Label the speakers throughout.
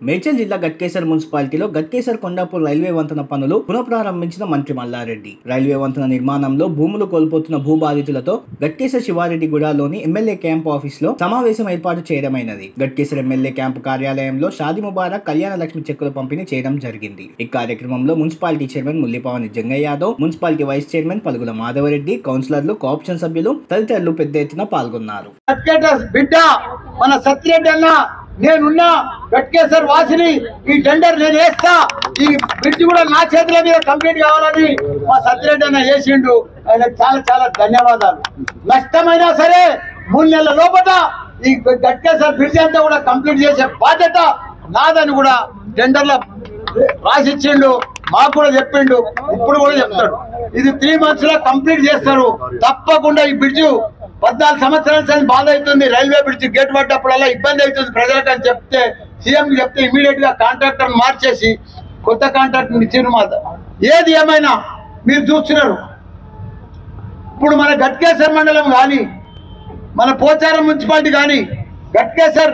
Speaker 1: మేడ్చల్ జిల్లా గట్కేసర్ మున్సిపాలిటీలో గట్కేసర్ కొండాపూర్ రైల్వే వంతెన పనులు పునఃప్రారంభించిన మంత్రి మల్లారెడ్డి రైల్వే వంతెన నిర్మాణంలో భూములు కోల్పోతున్న భూబాధితులతో గట్కేసర్ శివారెడ్డి గూడలోని ఎమ్మెల్యే క్యాంప్ ఆఫీస్ లో సమావేశం ఏర్పాటు చేయడమైనది గట్కేసర్ ఎమ్మెల్యే క్యాంపు కార్యాలయంలో షాది ముబారక్ కళ్యాణ లక్ష్మి చెక్కుల పంపిణీ చేయడం జరిగింది ఈ కార్యక్రమంలో municipality chairman Mulli Pavani Jangaiah Yadav municipality vice chairman Palugula Madhava Reddy కౌన్సిలర్లు కోఆప్షన్ సభ్యులు తదితరులు పెద్ద ఎత్తున పాల్గొన్నారు
Speaker 2: గట్కేటర్ బిడ్డ మన సత్యరెడ్డి అన్న నేనున్నా గట్కేసర్ వాసిని ఈ టెండర్ నేను వేస్తా ఈ బ్రిడ్జ్ కూడా నా చేతుల మీద కంప్లీట్ కావాలని మా సత్యరెడ్డి అన్న వేసిండు ఆయన చాలా చాలా ధన్యవాదాలు నష్టమైనా సరే మూడు నెలల లోపల ఈ గట్కేసర్ బ్రిడ్జ్ అంతా కూడా కంప్లీట్ చేసే బాధ్యత నాదని కూడా టెండర్ల రాసిచ్చిండు మాకు కూడా చెప్పిండు ఇప్పుడు కూడా చెప్తాడు ఇది త్రీ మంత్స్ లో కంప్లీట్ చేస్తారు తప్పకుండా ఈ బ్రిడ్జ్ పద్నాలుగు సంవత్సరాల నుంచి బాధ అవుతుంది రైల్వే బ్రిడ్జ్ గేట్ పడ్డప్పుడల్లా ఇబ్బంది అవుతుంది ప్రజలకు అని చెప్తే సీఎం చెప్తే ఇమీడియట్ గా కాంట్రాక్టర్ మార్చేసి కొత్త కాంట్రాక్టర్ ఇచ్చిన మాట ఏది ఏమైనా మీరు చూస్తున్నారు ఇప్పుడు మన గట్కేసర్ మండలం కానీ మన పోచారం మున్సిపాలిటీ కానీ గట్కేసర్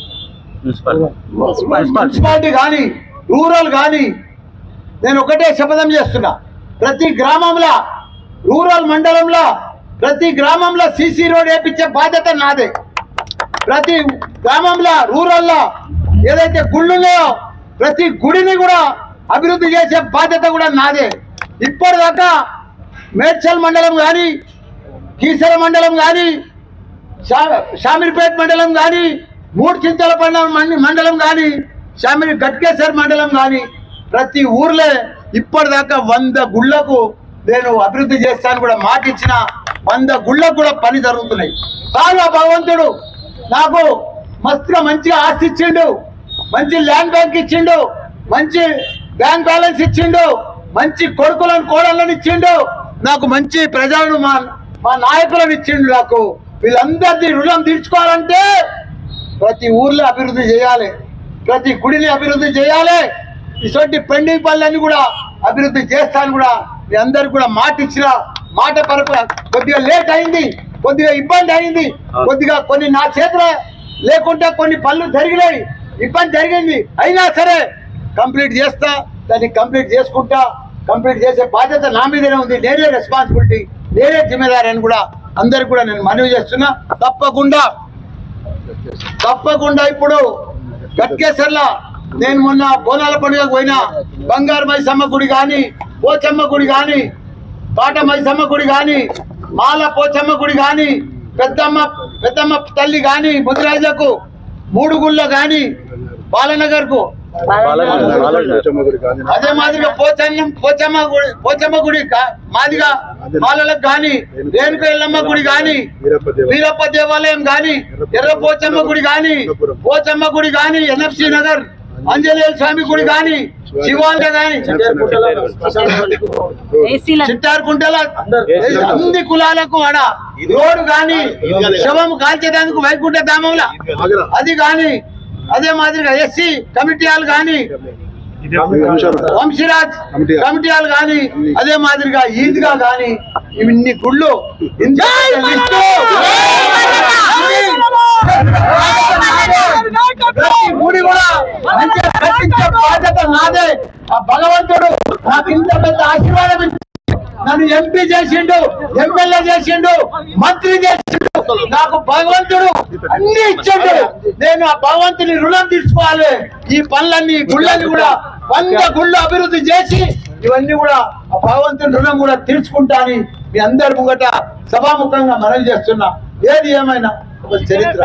Speaker 2: మున్సిపాలిటీ కానీ రూరల్ కానీ నేను ఒకటే శపథం చేస్తున్నా ప్రతి గ్రామంలో రూరల్ మండలంలో ప్రతి గ్రామంలో సీసీ రోడ్ వేపించే బాధ్యత నాదే ప్రతి గ్రామంలో రూరల్లో ఏదైతే గుళ్ళు ఉన్నాయో ప్రతి గుడిని కూడా అభివృద్ధి చేసే బాధ్యత కూడా నాదే ఇప్పటిదాకా మేడ్చల్ మండలం కానీ కీసర మండలం కానీ షా- షామీర్పేట్ మండలం కానీ మూడు చింతల మండలం మండి- మండలం కానీ షామీర్ గట్కేసర్ మండలం కానీ ప్రతి ఊర్లే ఇప్పటిదాకా వంద గుళ్ళకు నేను అభివృద్ధి చేస్తాను కూడా మాట ఇచ్చిన వంద గుళ్ళకు కూడా పని జరుగుతున్నాయి చాలా భగవంతుడు నాకు మస్తుగా మంచిగా ఆస్తి ఇచ్చిండు మంచి ల్యాండ్ బ్యాంక్ ఇచ్చిండు మంచి బ్యాంక్ బ్యాలెన్స్ ఇచ్చిండు మంచి కొడుకులను కోడళ్ళని ఇచ్చిండు నాకు మంచి ప్రజలను మా మా నాయకులను ఇచ్చిండు నాకు వీళ్ళందరినీ రుణం తీర్చుకోవాలంటే ప్రతి ఊర్లో అభివృద్ధి చేయాలి ప్రతి గుడిని అభివృద్ధి చేయాలి ఇటువంటి పెండింగ్ పనులన్నీ కూడా అభివృద్ధి చేస్తాను కూడా మీ అందరికి కూడా మాట ఇచ్చిన మాట పరపు కొద్దిగా లేట్ అయింది కొద్దిగా ఇబ్బంది అయింది కొద్దిగా కొన్ని నా చేతిలో లేకుంటే కొన్ని పనులు జరిగినాయి ఇబ్బంది జరిగింది అయినా సరే కంప్లీట్ చేస్తా దాన్ని కంప్లీట్ చేసుకుంటా కంప్లీట్ చేసే బాధ్యత నా మీదనే ఉంది నేనే రెస్పాన్సిబిలిటీ నేనే జిమ్మేదారి అని కూడా అందరికి కూడా నేను మనవి చేస్తున్నా తప్పకుండా తప్పకుండా ఇప్పుడు గట్కేసర్లా నేను మొన్న బోనాల పండుగకు పోయినా బంగారు మైసమ్మ గుడి కానీ పోచమ్మ గుడి కానీ పాట మైసమ్మ గుడి కానీ మాల పోచమ్మ గుడి కానీ పెద్దమ్మ పెద్దమ్మ తల్లి కానీ ముదిరాజకు మూడు గుళ్ళ కానీ బాలనగర్ కు అదే మాదిరిగా పోచమ్మ పోచమ్మ గుడి పోచమ్మ గుడి కా- మాదిగా మాలలకు గాని రేణుక ఎల్లమ్మ గుడి గాని వీరప్ప దేవాలయం గాని ఎర్ర పోచమ్మ గుడి గాని పోచమ్మ గుడి గాని ఎన్ఎఫ్సి నగర్ ఆంజనేయ స్వామి గుడి గాని శివాలయ గాని చిట్టారుకుంటల అన్ని కులాలకు ఆడ రోడ్డు గాని శవం కాల్చేదానికి వైకుంఠ ధామంలో అది గాని అదే మాదిరిగా ఎస్సీ కమిటీ హాల్ గాని వంశీరాజ్ కమిటీ హాల్ గాని అదే మాదిరిగా ఈద్గా గాని ఇన్ని గుళ్ళు ఇంత లిస్టు. ప్రతి గుడి కూడా మంచిగా కట్టించే బాధ్యత నాదే ఆ భగవంతుడు నాకు ఇంత పెద్ద ఆశీర్వాదం ఇచ్చి నన్ను ఎంపీ చేసిండు ఎమ్మెల్యే చేసిండు మంత్రి చేసిండు నాకు భగవంతుడు అన్ని ఇచ్చిండు నేను ఆ భగవంతుని రుణం తీసుకోవాలి ఈ పనులన్నీ ఈ గుళ్ళని కూడా వంద గుళ్ళు అభివృద్ధి చేసి ఇవన్నీ కూడా ఆ భగవంతుని రుణం కూడా తీర్చుకుంటా అని మీ అందరి ముంగట సభాముఖంగా మనవి చేస్తున్నా ఏది ఏమైనా ఒక చరిత్ర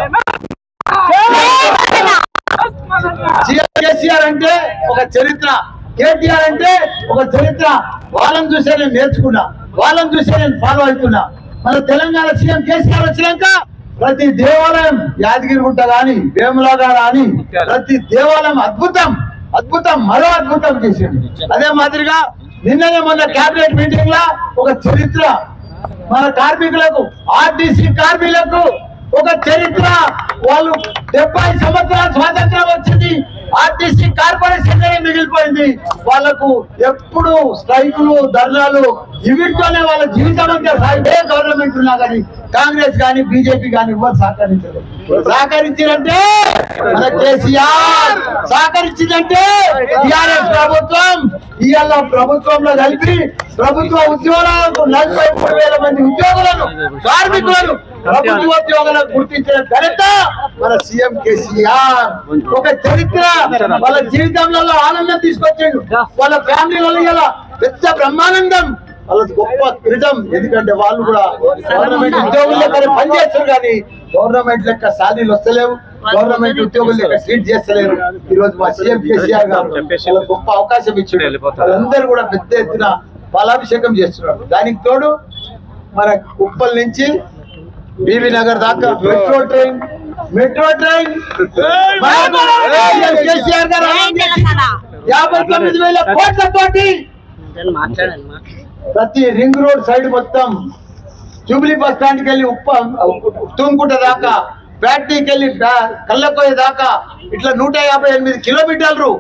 Speaker 2: సీఎం కేసీఆర్ అంటే ఒక చరిత్ర కేటీఆర్ అంటే ఒక చరిత్ర వాళ్ళని చూసే నేను నేర్చుకున్నా వాళ్ళని చూసే నేను ఫాలో అవుతున్నా మన తెలంగాణ సీఎం కేసీఆర్ వచ్చినాక ప్రతి దేవాలయం యాదగిరిగుట్ట గాని వేములగా గాని ప్రతి దేవాలయం అద్భుతం అద్భుతం మరో అద్భుతం చేసింది అదే మాదిరిగా నిన్ననే మొన్న కేబినెట్ మీటింగ్ లా ఒక చరిత్ర మన కార్మికులకు ఆర్టీసీ కార్మికులకు ఒక చరిత్ర వాళ్ళు డెబ్బై సంవత్సరాల స్వాతంత్రం వచ్చింది ఆర్టీసీ కార్పొరేషన్ మిగిలిపోయింది వాళ్ళకు ఎప్పుడు స్ట్రైకులు ధర్నాలు ఇవిటితోనే వాళ్ళ జీవితం అంతా సాగే గవర్నమెంట్ ఉన్నా కానీ కాంగ్రెస్ కానీ బీజేపీ కానీ ఇవ్వరు సహకరించలేదు సహకరించినంటే మన కేసీఆర్ సహకరించిందంటే టిఆర్ఎస్ ప్రభుత్వం ఇవాళ ప్రభుత్వంలో కలిపి ప్రభుత్వ ఉద్యోగాలకు నలభై మూడు వేల మంది ఉద్యోగులను కార్మికులను ప్రభుత్వ ఉద్యోగాలను గుర్తించిన ఘనత మన సీఎం కేసీఆర్ ఒక చరిత్ర వాళ్ళ జీవితంలో ఆనందం తీసుకొచ్చిండు వాళ్ళ ఫ్యామిలీలలో ఇలా పెద్ద బ్రహ్మానందం వాళ్ళది గొప్ప క్రితం ఎందుకంటే వాళ్ళు కూడా గవర్నమెంట్ ఉద్యోగులు లెక్క పనిచేస్తారు కానీ గవర్నమెంట్ లెక్క శాలీలు వస్తలేవు గవర్నమెంట్ ఉద్యోగులు లెక్క సీట్ చేస్తలేరు ఈ రోజు మా సీఎం కేసీఆర్ గారు వాళ్ళకి గొప్ప అవకాశం ఇచ్చాడు వాళ్ళందరూ కూడా పెద్ద ఎత్తున పాలాభిషేకం చేస్తున్నారు దానికి తోడు మన కుప్పల్ నుంచి బీబీ నగర్ దాకా metro train metro train KCR గారు యాభై తొమ్మిది వేల కోట్లతోటి
Speaker 3: మాట్లాడండి మా
Speaker 2: ప్రతి రింగ్ రోడ్ సైడ్ మొత్తం జూబ్లీ బస్ స్టాండ్కి వెళ్ళి ఉప్ప తూంకుట దాకా ఫ్యాక్టరీకి వెళ్ళి ఫ్యా- కళ్ళకోయ దాకా ఇట్లా నూట యాభై ఎనిమిది కిలోమీటర్లు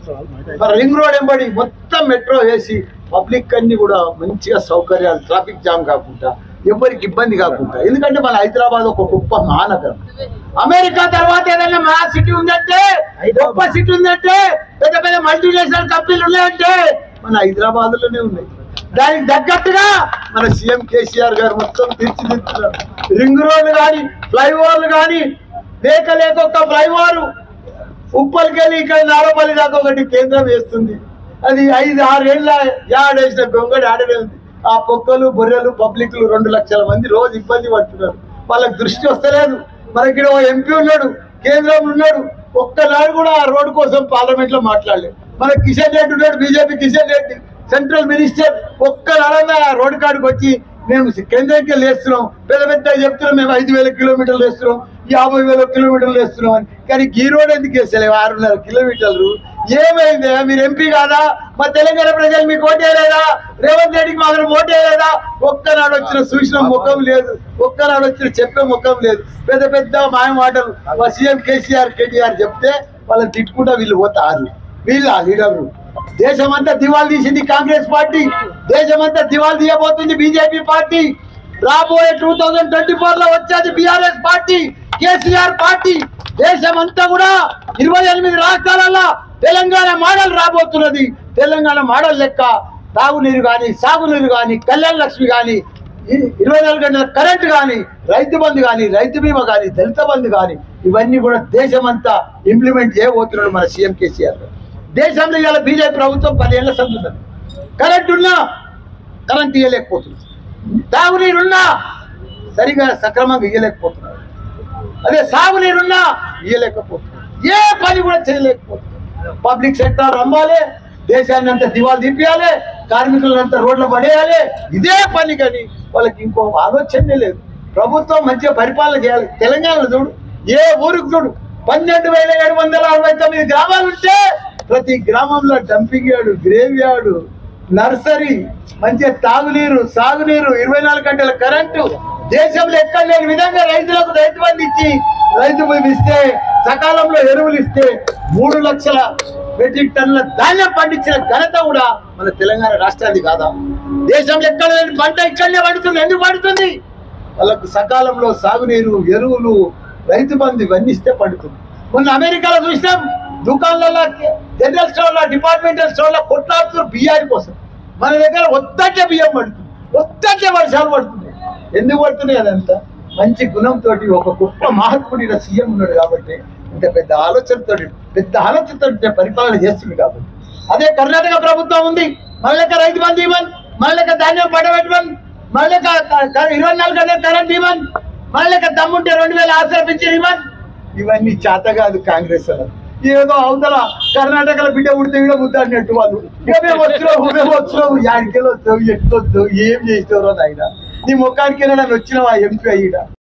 Speaker 2: మరి రింగ్ రోడ్ ఎంబడి మొత్తం మెట్రో వేసి పబ్లిక్ అన్ని కూడా మంచిగా సౌకర్యాలు ట్రాఫిక్ జామ్ కాకుండా ఎవరికి ఇబ్బంది కాకుండా ఎందుకంటే మన హైదరాబాద్ ఒక గొప్ప మహానగరం అమెరికా తర్వాత ఏదైనా మహా సిటీ ఉందంటే గొప్ప సిటీ ఉందంటే పెద్ద పెద్ద మల్టీనేషనల్ కంపెనీలు ఉన్నాయంటే మన హైదరాబాద్ లోనే ఉన్నాయి దానికి తగ్గట్టుగా మన సీఎం కేసీఆర్ గారు మొత్తం తీర్చిదిద్దుతున్నారు రింగ్ రోడ్లు కానీ ఫ్లైఓవర్లు కానీ లేక లేక ఒక ఫ్లైఓవర్ ఉప్పలికెళ్ళి ఇక్కడ నారపల్లి దాకా ఒకటి కేంద్రం వేస్తుంది అది ఐదు ఆరు ఏళ్ళ యాడేసిన గొంగడి ఆడనే ఉంది ఆ పొక్కలు బొర్రెలు పబ్లిక్లు రెండు లక్షల మంది రోజు ఇబ్బంది పడుతున్నారు వాళ్ళకి దృష్టి వస్తలేదు మనకి ఓ ఎంపీ ఉన్నాడు కేంద్రంలో ఉన్నాడు ఒక్కనాడు కూడా ఆ రోడ్డు కోసం పార్లమెంట్ లో మాట్లాడలేదు మన కిషన్ రెడ్డి ఉన్నాడు BJP Kishan Reddy central minister ఒక్కనాడన్నా ఆ రోడ్డు కాడికి వచ్చి మేము కేంద్రానికి వేస్తున్నాం పెద్ద పెద్ద చెప్తున్నాం మేము ఐదు వేల కిలోమీటర్లు వేస్తున్నాం యాభై వేల కిలోమీటర్లు వేస్తున్నాం అని కానీ ఈ రోడ్ ఎందుకు వేస్తలేవు ఆరున్నర కిలోమీటర్లు ఏమైంది మీరు ఎంపీ కాదా మా తెలంగాణ ప్రజలు మీకు ఓటేయలేదా రేవంత్ రెడ్డికి మాత్రం ఓటేయలేదా ఒక్కనాడు వచ్చిన సూచన ముఖం లేదు ఒక్కనాడు వచ్చిన చెప్పే ముఖం లేదు పెద్ద పెద్ద మాయ మాటలు మా సీఎం కేసీఆర్ కేటీఆర్ చెప్తే వాళ్ళని తిట్టుకుంటా వీళ్ళు పోతారు వీళ్ళ లీడర్లు దేశమంతా దివాళ తీసింది కాంగ్రెస్ పార్టీ దేశమంతా దివాళ తీయబోతుంది బీజేపీ పార్టీ రాబోయే టూ థౌజండ్ ట్వంటీ ఫోర్ లో వచ్చేది బీఆర్ఎస్ పార్టీ కేసీఆర్ పార్టీ దేశమంతా కూడా ఇరవై ఎనిమిది రాష్ట్రాలలో తెలంగాణ మోడల్ రాబోతున్నది తెలంగాణ మోడల్ లెక్క తాగునీరు కానీ సాగునీరు కానీ కళ్యాణ లక్ష్మి కానీ ఇ- ఇరవై నాలుగు గంటల కరెంట్ కానీ రైతు బంధు కానీ రైతు బీమా కానీ దళిత బంధు కానీ ఇవన్నీ కూడా దేశమంతా ఇంప్లిమెంట్ చేయబోతున్నాడు మన సీఎం కేసీఆర్ గారు. దేశంలో ఇవాళ బీజేపీ ప్రభుత్వం పదేళ్ల సందుతుంది కరెంట్ ఉన్నా కరెంట్ ఇవ్వలేకపోతుంది తాగునీరున్నా సరిగా సక్రమంగా ఇవ్వలేకపోతున్నారు అదే సాగునీరున్నా ఇవ్వలేకపోతున్నారు ఏ పని కూడా చేయలేకపోతున్నారు పబ్లిక్ సెక్టర్ అమ్మాలి దేశాన్ని అంతా దివాలు దింపియాలి కార్మికులంతా రోడ్లు పడేయాలి ఇదే పని కానీ వాళ్ళకి ఇంకో ఆలోచనే లేదు ప్రభుత్వం మంచిగా పరిపాలన చేయాలి తెలంగాణలో చూడు ఏ ఊరికి చూడు పన్నెండు వేల ఏడు వందల అరవై తొమ్మిది గ్రామాలు ఉంటే ప్రతి గ్రామంలో dumping yard graveyard nursery మంచిగా తాగునీరు సాగునీరు ఇరవై నాలుగు గంటల కరెంటు దేశంలో ఎక్కడ లేని విధంగా రైతులకు రైతు బంధు ఇచ్చి రైతు భూమి ఇస్తే సకాలంలో ఎరువులు ఇస్తే మూడు లక్షల మెట్రిక్ టన్నుల ధాన్యం పండించిన ఘనత కూడా మన తెలంగాణ రాష్ట్రానికి కాదా దేశంలో ఎక్కడ లేని పంట ఇక్కడనే పండుతుంది ఎందుకు పండుతుంది వాళ్ళకు సకాలంలో సాగునీరు ఎరువులు రైతు బంధు ఇవన్నీ ఇస్తే పండుతుంది మొన్న అమెరికాలో చూసినాం దుకాణాలలో జనరల్ స్టోర్లో డిపార్ట్మెంటల్ స్టోర్లో కొట్లాడుతున్నారు బియ్యాని కోసం మన దగ్గర ఒత్తకే బియ్యం పడుతుంది ఒత్తకే వర్షాలు పడుతుంది ఎందుకు పడుతున్నాయి అదంతా మంచి గుణంతో ఒక గొప్ప మహాత్ముడి సీఎం ఉన్నాడు కాబట్టి ఇంత పెద్ద ఆలోచనతో పెద్ద ఆలోచనతో పరిపాలన చేస్తుంది కాబట్టి అదే కర్ణాటక ప్రభుత్వం ఉంది మళ్ళీ రైతు బంధు ఇవ్వని మళ్ళీ ధాన్యం పడబెట్టమని మళ్ళీ ఇరవై నాలుగు గంటల కరెంట్ ఇవ్వని మళ్ళీ దమ్ముంటే రెండు వేల ఆశ్రయ పింఛన్ ఇవ్వని ఇవన్నీ చేత కాదు కాంగ్రెస్ వాళ్ళు ఏదో అవతల కర్ణాటకలో బిడ్డ ఉడితే కూడా ముద్ద అన్నట్టు వాళ్ళు ఇక మేము వచ్చినావు మేము వచ్చినావు యాడికెళ్ళి వస్తావు ఎట్లా వస్తావు ఏం చేస్తావు ఆయన నీ ముఖానికి నన్ను వచ్చినావా ఎంపీ అయ్యిడా